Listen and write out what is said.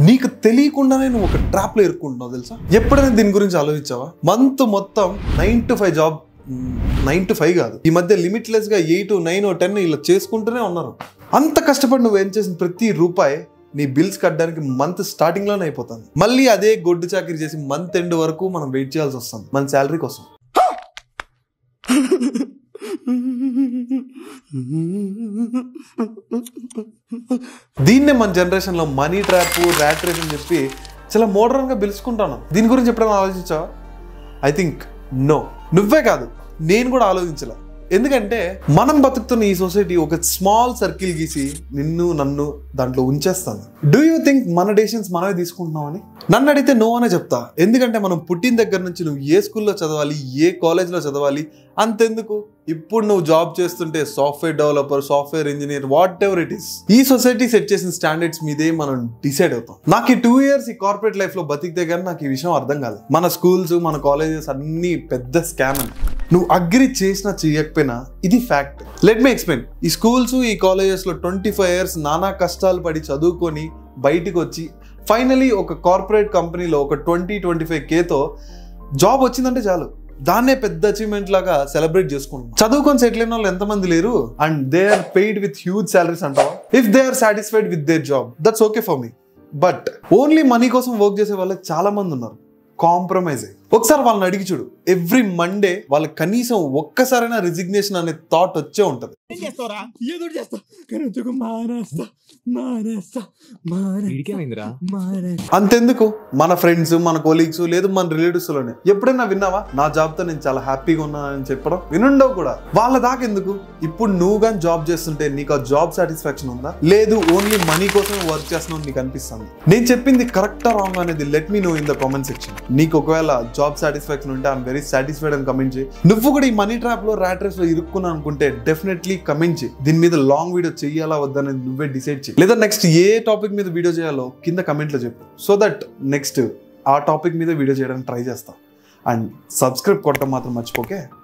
నీకు తెలియకుండానే నువ్వు ఒక ట్రాప్ లో ఇరుక్కుంటున్నావు తెలుసా ఎప్పుడైనా దీని గురించి ఆలోచించావా మంత్ మొత్తం nine to five job nine to five కాదు ఈ మధ్య లిమిట్లెస్ గా ఎయిట్ నైన్ టెన్ ఇలా చేసుకుంటూనే ఉన్నారు అంత కష్టపడి నువ్వు ఏం చేసిన ప్రతి రూపాయి నీ బిల్స్ కట్టడానికి మంత్ స్టార్టింగ్ లోనే అయిపోతుంది మళ్ళీ అదే గొడ్డు చాకరీ చేసి మంత్ ఎండ్ వరకు మనం వెయిట్ చేయాల్సి వస్తుంది మన శాలరీ కోసం దీన్నే మన జనరేషన్ లో మనీ ట్రాప్ ర్యాట్ రేస్ అని చెప్పి చాలా మోడర్న్ గా పిలుచుకుంటాను దీని గురించి ఎప్పుడైనా ఆలోచించావా ఐ థింక్ నో నువ్వే కాదు నేను కూడా ఆలోచించలే ఎందుకంటే మనం బతుకుతున్న ఈ సొసైటీ ఒక స్మాల్ సర్కిల్ గీసి నిన్ను నన్ను దాంట్లో ఉంచేస్తాను డూ యూ థింక్ మన డెసిషన్స్ మనమే తీసుకుంటున్నామని నన్ను అడిగితే నో అనే చెప్తా ఎందుకంటే మనం పుట్టిన దగ్గర నుంచి నువ్వు ఏ స్కూల్లో చదవాలి ఏ కాలేజ్లో చదవాలి అంతెందుకు ఇప్పుడు నువ్వు జాబ్ చేస్తుంటే software developer software engineer whatever it is ఈ సొసైటీ సెట్ చేసిన స్టాండర్డ్స్ మీదే మనం డిసైడ్ అవుతాం నాకు ఈ టూ ఇయర్స్ ఈ కార్పొరేట్ లైఫ్ లో బతికితే కానీ నాకు ఈ విషయం అర్థం కాదు మన స్కూల్స్ మన కాలేజెస్ అన్ని పెద్ద స్కామ్ అని నువ్వు అగ్రి చేసినా చేయకపోయినా ఇది ఫ్యాక్ట్ లెట్ మీ ఎక్స్ప్లెయిన్ ఈ స్కూల్స్ ఈ కాలేజెస్ లో ట్వంటీ ఫైవ్ ఇయర్స్ నానా కష్టాలు పడి చదువుకొని బయటికి వచ్చి ఫైనలీ ఒక కార్పొరేట్ కంపెనీలో ఒక ట్వంటీ ట్వంటీ ఫైవ్ కేతో జాబ్ వచ్చిందంటే చాలు దాన్నే పెద్ద అచీవ్మెంట్ లాగా సెలబ్రేట్ చేసుకుంటాం చదువుకొని సెటిల్ అయిన వాళ్ళు ఎంతమంది లేరు and they are paid with huge salaries అంటావా if they are satisfied with their job that's okay for me but only money కోసం వర్క్ చేసే వాళ్ళు చాలా మంది ఉన్నారు కాంప్రమైజ్ అయ్యి ఒకసారి వాళ్ళని అడిగి చూడు ఎవ్రీ మండే వాళ్ళకి కనీసం ఒక్కసారైనా రిజిగ్నేషన్ అనే థాట్ వచ్చే ఉంటది ఏం చేస్తావురా ఏదో ఒకటి చేస్తా కానీ ఉద్యోగం మానేస్తా మానేస్తా మానే వీడికేమైందిరా మానే అంతెందుకు మన ఫ్రెండ్స్ మన కొలీగ్స్ లేదు మన రిలేటివ్స్ లోనే ఎప్పుడైనా విన్నావా నా జాబ్ తో నేను చాలా హ్యాపీగా ఉన్నానని చెప్పడం వినుండవు కూడా వాళ్ళ దాకా ఎందుకు ఇప్పుడు నువ్వు కానీ జాబ్ చేస్తుంటే నీకు ఆ జాబ్ సాటిస్ఫాక్షన్ ఉందా లేదు ఓన్లీ మనీ కోసం వర్క్ చేస్తున్నావు నీకు అనిపిస్తుంది నేను చెప్పింది కరెక్టా రాంగ్ అనేది let me know in the comment section నీకు ఒకవేళ జాబ్ సాటిస్ఫాక్షన్ ఉంటే ఐఎమ్ వెరీ సాటిస్ఫైడ్ అని కమెంట్ చేయి నువ్వు కూడా ఈ మనీ ట్రాప్ లో ర్యాట్ రేస్ లో ఇరుక్కున్నా అనుకుంటే డెఫినెట్లీ కమెంట్ చేయి దీని మీద లాంగ్ వీడియో చెయ్యాలా వద్దనేది నువ్వే డిసైడ్ చేయి లేదా నెక్స్ట్ ఏ టాపిక్ మీద వీడియో చేయాలో కింద కమెంట్లో చెప్పు సో దట్ నెక్స్ట్ ఆ టాపిక్ మీద వీడియో చేయడానికి ట్రై చేస్తాం అండ్ సబ్స్క్రైబ్ కొట్టడం మాత్రం మర్చిపోకే